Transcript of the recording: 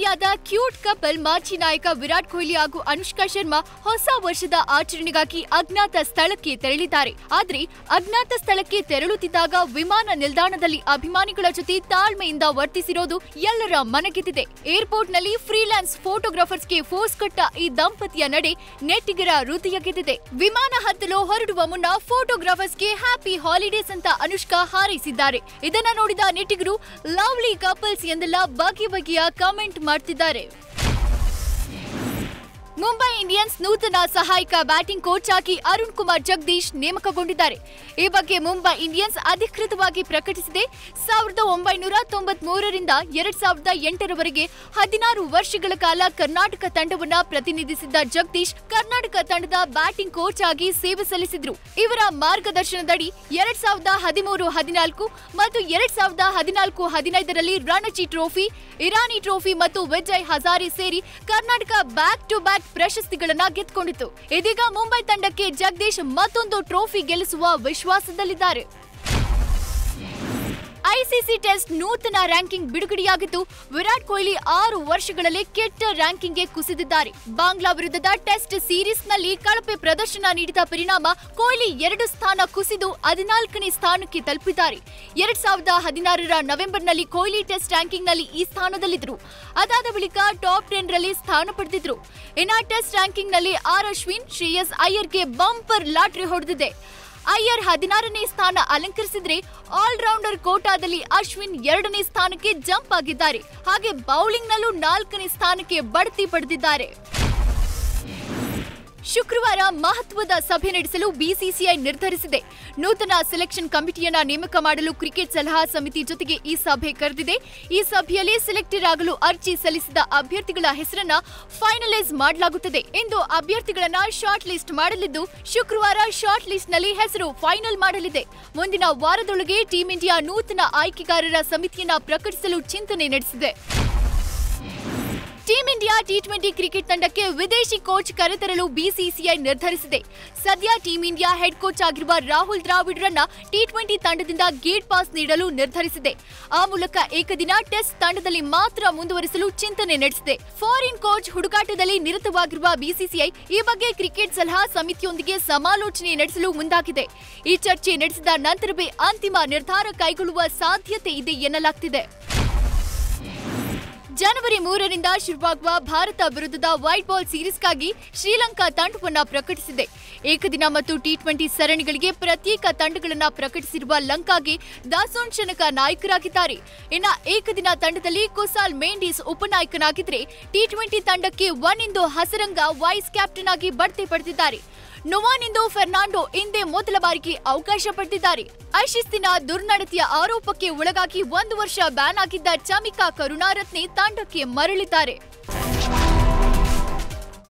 ಇಂಡಿಯಾದ cute couple ಮಾಜಿ ನಾಯಕ ವಿರಾಟ್ ಕೊಹ್ಲಿ ಹಾಗೂ ಅನುಷ್ಕಾ ಶರ್ಮಾ ಹೊಸ ವರ್ಷದ ಆಚರಣೆಗಾಗಿ ಅಜ್ಞಾತ ಸ್ಥಳಕ್ಕೆ ತೆರಳಿದ್ದಾರೆ ಆದ್ರೆ ಅಜ್ಞಾತ ಸ್ಥಳಕ್ಕೆ ತೆರಳುತ್ತಿದ್ದಾಗ ವಿಮಾನ ನಿಲ್ದಾಣದಲ್ಲಿ ಅಭಿಮಾನಿಗಳ ಜೊತೆ ತಾಳ್ಮೆಯಿಂದ ವರ್ತಿಸಿರೋದು ಎಲ್ಲರ ಮನಗೆದ್ದಿದೆ ಏರ್ಪೋರ್ಟ್ನಲ್ಲಿ ಫ್ರೀಲಾನ್ಸ್ ಫೋಟೋಗ್ರಾಫರ್ಸ್ಗೆ ಫೋರ್ಸ್ ಕೊಟ್ಟ ಈ ದಂಪತಿಯ ನಡೆ ನೆಟ್ಟಿಗರ ಹೃದಯ ಗೆದ್ದಿದೆ ವಿಮಾನ ಹತ್ತಲು ಹೊರಡುವ ಮುನ್ನ ಫೋಟೋಗ್ರಾಫರ್ಸ್ಗೆ ಹ್ಯಾಪಿ ಹಾಲಿಡೇಸ್ ಅಂತ ಅನುಷ್ಕಾ ಹಾರೈಸಿದ್ದಾರೆ ಇದನ್ನ ನೋಡಿದ ನೆಟ್ಟಿಗರು ಲವ್ಲಿ ಕಪಲ್ಸ್ ಎಂದೆಲ್ಲ ಬಗೆ ಬಗೆಯ ಕಮೆಂಟ್ ಮಾಡ್ತಿದ್ದಾರೆ ಮುಂಬೈ ಇಂಡಿಯನ್ಸ್ ನೂತನ ಸಹಾಯಕ ಬ್ಯಾಟಿಂಗ್ ಕೋಚ್ ಆಗಿ ಅರುಣ್ ಕುಮಾರ್ ಜಗದೀಶ್ ನೇಮಕಗೊಂಡಿದ್ದಾರೆ ಈ ಬಗ್ಗೆ ಮುಂಬೈ ಇಂಡಿಯನ್ಸ್ ಅಧಿಕೃತವಾಗಿ ಪ್ರಕಟಿಸಿದೆ ಸಾವಿರದ ಒಂಬೈನೂರ ತೊಂಬತ್ ಮೂರರಿಂದ ಎರಡ್ ಸಾವಿರದ ಎಂಟರವರೆಗೆ ಹದಿನಾರು ವರ್ಷಗಳ ಕಾಲ ಕರ್ನಾಟಕ ತಂಡವನ್ನ ಪ್ರತಿನಿಧಿಸಿದ್ದ ಜಗದೀಶ್ ಕರ್ನಾಟಕ ತಂಡದ ಬ್ಯಾಟಿಂಗ್ ಕೋಚ್ ಆಗಿ ಸೇವೆ ಸಲ್ಲಿಸಿದ್ರು ಇವರ ಮಾರ್ಗದರ್ಶನದಡಿ ಎರಡ್ ಸಾವಿರದ ಹದಿಮೂರು ಹದಿನಾಲ್ಕು ಮತ್ತು ಎರಡ್ ಸಾವಿರದ ಹದಿನಾಲ್ಕು ಹದಿನೈದರಲ್ಲಿ ರಣಜಿ ಟ್ರೋಫಿ ಇರಾನಿ ಟ್ರೋಫಿ ಮತ್ತು ವಿಜಯ್ ಹಜಾರೆ ಸೇರಿ ಕರ್ನಾಟಕ ಬ್ಯಾಕ್ ಟು ಬ್ಯಾಕ್ ಪ್ರಶಸ್ತಿಗಳನ್ನ ಗೆದ್ದುಕೊಂಡಿತು ಇದೀಗ ಮುಂಬೈ ತಂಡಕ್ಕೆ ಜಗದೀಶ್ ಮತ್ತೊಂದು ಟ್ರೋಫಿ ಗೆಲ್ಲಿಸುವ ವಿಶ್ವಾಸದಲ್ಲಿದ್ದಾರೆ ಐಸಿಸಿ ಟೆಸ್ಟ್ ನೂತನ ರ್ಯಾಂಕಿಂಗ್ ಬಿಡುಗಡೆಯಾಗಿದ್ದು ವಿರಾಟ್ ಕೊಹ್ಲಿ ಆರು ವರ್ಷಗಳಲ್ಲಿ ಕೆಟ್ಟ ರ್ಯಾಂಕಿಂಗ್ಗೆ ಕುಸಿದಿದ್ದಾರೆ ಬಾಂಗ್ಲಾ ವಿರುದ್ಧದ ಟೆಸ್ಟ್ ಸೀರೀಸ್ನಲ್ಲಿ ಕಳಪೆ ಪ್ರದರ್ಶನ ನೀಡಿದ ಪರಿಣಾಮ ಕೊಹ್ಲಿ ಎರಡು ಸ್ಥಾನ ಕುಸಿದು ಹದಿನಾಲ್ಕನೇ ಸ್ಥಾನಕ್ಕೆ ತಲುಪಿದ್ದಾರೆ ಎರಡ್ ಸಾವಿರದ ಹದಿನಾರರ ನವೆಂಬರ್ನಲ್ಲಿ ಕೊಹ್ಲಿ ಟೆಸ್ಟ್ ರ್ಯಾಂಕಿಂಗ್ನಲ್ಲಿ ಈ ಸ್ಥಾನದಲ್ಲಿದ್ದರು ಅದಾದ ಬಳಿಕ ಟಾಪ್ ಟೆನ್ ರಲ್ಲಿ ಸ್ಥಾನ ಪಡೆದಿದ್ರು ಇನ್ನ ಟೆಸ್ಟ್ ರ್ಯಾಂಕಿಂಗ್ನಲ್ಲಿ ಆರ್ ಅಶ್ವಿನ್ ಶ್ರೇಯಸ್ ಅಯ್ಯರ್ಗೆ ಬಂಪರ್ ಲಾಟ್ರಿ ಹೊಡೆದಿದೆ ಅಯ್ಯರ್ ಹದಿನಾರನೇ ಸ್ಥಾನ ಅಲಂಕರಿಸಿದ್ರೆ ಆಲ್ರೌಂಡರ್ ಕೋಟಾದಲ್ಲಿ ಅಶ್ವಿನ್ ಎರಡನೇ ಸ್ಥಾನಕ್ಕೆ ಜಂಪ್ ಆಗಿದ್ದಾರೆ ಹಾಗೆ ಬೌಲಿಂಗ್ನಲ್ಲೂ ನಾಲ್ಕನೇ ಸ್ಥಾನಕ್ಕೆ ಬಡ್ತಿ ಪಡೆದಿದ್ದಾರೆ ಶುಕ್ರವಾರ ಮಹತ್ವದ ಸಭೆ ನಡೆಸಲು ಬಿಸಿಸಿಐ ನಿರ್ಧರಿಸಿದೆ ನೂತನ ಸೆಲೆಕ್ಷನ್ ಕಮಿಟಿಯನ್ನ ನೇಮಕ ಮಾಡಲು ಕ್ರಿಕೆಟ್ ಸಲಹಾ ಸಮಿತಿ ಜೊತೆಗೆ ಈ ಸಭೆ ಕರೆದಿದೆ ಈ ಸಭೆಯಲ್ಲಿ ಸೆಲೆಕ್ಟರ್ ಆಗಲು ಅರ್ಜಿ ಸಲ್ಲಿಸಿದ ಅಭ್ಯರ್ಥಿಗಳ ಹೆಸರನ್ನ ಫೈನಲೈಸ್ ಮಾಡಲಾಗುತ್ತದೆ ಎಂದು ಅಭ್ಯರ್ಥಿಗಳನ್ನ ಶಾರ್ಟ್ ಲಿಸ್ಟ್ ಮಾಡಲಿದ್ದು ಶುಕ್ರವಾರ ಶಾರ್ಟ್ ಲಿಸ್ಟ್ನಲ್ಲಿ ಹೆಸರು ಫೈನಲ್ ಮಾಡಲಿದೆ ಮುಂದಿನ ವಾರದೊಳಗೆ ಟೀಂ ಇಂಡಿಯಾ ನೂತನ ಆಯ್ಕೆಗಾರರ ಸಮಿತಿಯನ್ನ ಪ್ರಕಟಿಸಲು ಚಿಂತನೆ ನಡೆಸಿದೆ team India T twenty cricket ತಂಡಕ್ಕೆ ವಿದೇಶಿ ಕೋಚ್ ಕರೆತರಲು ಬಿಸಿಸಿಐ ನಿರ್ಧರಿಸಿದೆ ಸದ್ಯ ಟೀಂ ಇಂಡಿಯಾ ಹೆಡ್ ಕೋಚ್ ಆಗಿರುವ ರಾಹುಲ್ ದ್ರಾವಿಡ್ರನ್ನ ಟಿ ಟ್ವೆಂಟಿ ತಂಡದಿಂದ ಗೇಟ್ ಪಾಸ್ ನೀಡಲು ನಿರ್ಧರಿಸಿದೆ ಆ ಮೂಲಕ ಏಕದಿನ ಟೆಸ್ಟ್ ತಂಡದಲ್ಲಿ ಮಾತ್ರ ಮುಂದುವರಿಸಲು ಚಿಂತನೆ ನಡೆಸಿದೆ ಫಾರಿನ್ ಕೋಚ್ ಹುಡುಕಾಟದಲ್ಲಿ ನಿರತವಾಗಿರುವ ಬಿಸಿಸಿಐ ಈ ಬಗ್ಗೆ ಕ್ರಿಕೆಟ್ ಸಲಹಾ ಸಮಿತಿಯೊಂದಿಗೆ ಸಮಾಲೋಚನೆ ನಡೆಸಲು ಮುಂದಾಗಿದೆ ಈ ಚರ್ಚೆ ನಡೆಸಿದ ನಂತರವೇ ಅಂತಿಮ ನಿರ್ಧಾರ ಕೈಗೊಳ್ಳುವ ಸಾಧ್ಯತೆ ಇದೆ ಎನ್ನಲಾಗ್ತಿದೆ ಜನವರಿ ಮೂರರಿಂದ ಶುರುವಾಗುವ ಭಾರತ ವಿರುದ್ಧದ ವೈಟ್ ಬಾಲ್ ಸೀರೀಸ್ಗಾಗಿ ಶ್ರೀಲಂಕಾ ತಂಡವನ್ನ ಪ್ರಕಟಿಸಿದೆ ಏಕದಿನ ಮತ್ತು ಟಿ ಟ್ವೆಂಟಿ ಸರಣಿಗಳಿಗೆ ಪ್ರತ್ಯೇಕ ತಂಡಗಳನ್ನ ಪ್ರಕಟಿಸಿರುವ ಲಂಕಾಗೆ ದಾಸೋನ್ ಶನಕ ನಾಯಕರಾಗಿದ್ದಾರೆ ಇನ್ನ ಏಕದಿನ ತಂಡದಲ್ಲಿ ಕುಸಾಲ್ ಮೆಂಡಿಸ್ ಉಪನಾಯಕನಾಗಿದ್ರೆ ಟಿ ಟ್ವೆಂಟಿ ತಂಡಕ್ಕೆ Wanindu Hasaranga vice captain ಆಗಿ ಬಡ್ತಿ ಪಡೆದಿದ್ದಾರೆ ನೊವಾನಿಂದು ಫೆರ್ನಾಂಡೋ ಇಂದೇ ಮೊದಲ ಬಾರಿಗೆ ಅವಕಾಶ ಪಡೆದಿದ್ದಾರೆ ಅಶಿಸ್ತಿನ ದುರ್ನಡತೆಯ ಆರೋಪಕ್ಕೆ ಒಳಗಾಗಿ ಒಂದು ವರ್ಷ ಬ್ಯಾನ್ ಆಗಿದ್ದ ಚಮಿಕಾ ಕರುಣಾರತ್ನೆ ತಂಡಕ್ಕೆ ಮರಳಿದ್ದಾರೆ